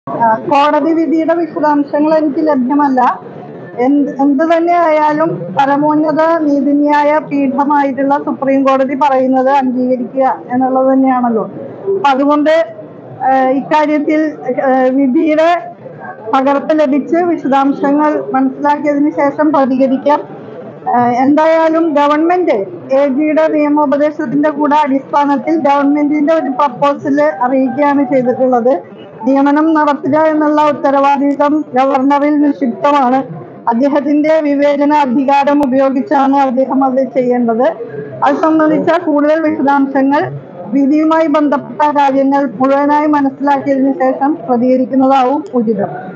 ആ, കോടതി വിധിയുടെ വിശദാംശങ്ങൾ എനിക്ക് ലഭ്യമല്ല എന്ത് എന്ത് തന്നെ ആയാലും പരമോന്നത നീതിന്യായ പീഠമായിട്ടുള്ള സുപ്രീം കോടതി പറയുന്നത് അംഗീകരിക്കുക എന്നുള്ളത് തന്നെയാണല്ലോ അപ്പൊ അതുകൊണ്ട് ആ, ഇക്കാര്യത്തിൽ ആ, വിധിയുടെ പകർപ്പ് ലഭിച്ച് വിശദാംശങ്ങൾ മനസ്സിലാക്കിയതിന് ശേഷം പ്രതികരിക്കാം ആ, എന്തായാലും ഗവൺമെന്റ് എ ജിയുടെ നിയമോപദേശത്തിന്റെ കൂടെ അടിസ്ഥാനത്തിൽ ഗവൺമെന്റിന്റെ ഒരു പ്രപ്പോസല് അറിയിക്കുകയാണ് ചെയ്തിട്ടുള്ളത് നിയമനം നടത്തുക എന്നുള്ള ഉത്തരവാദിത്തം ഗവർണറിൽ നിക്ഷിപ്തമാണ് അദ്ദേഹത്തിന്റെ വിവേചന അധികാരം ഉപയോഗിച്ചാണ് അദ്ദേഹം അത് ചെയ്യേണ്ടത് അത് സംബന്ധിച്ച കൂടുതൽ വിശദാംശങ്ങൾ വിധിയുമായി ബന്ധപ്പെട്ട കാര്യങ്ങൾ മുഴുവനായി മനസ്സിലാക്കിയതിനു ശേഷം പ്രതികരിക്കുന്നതാവും ഉചിതം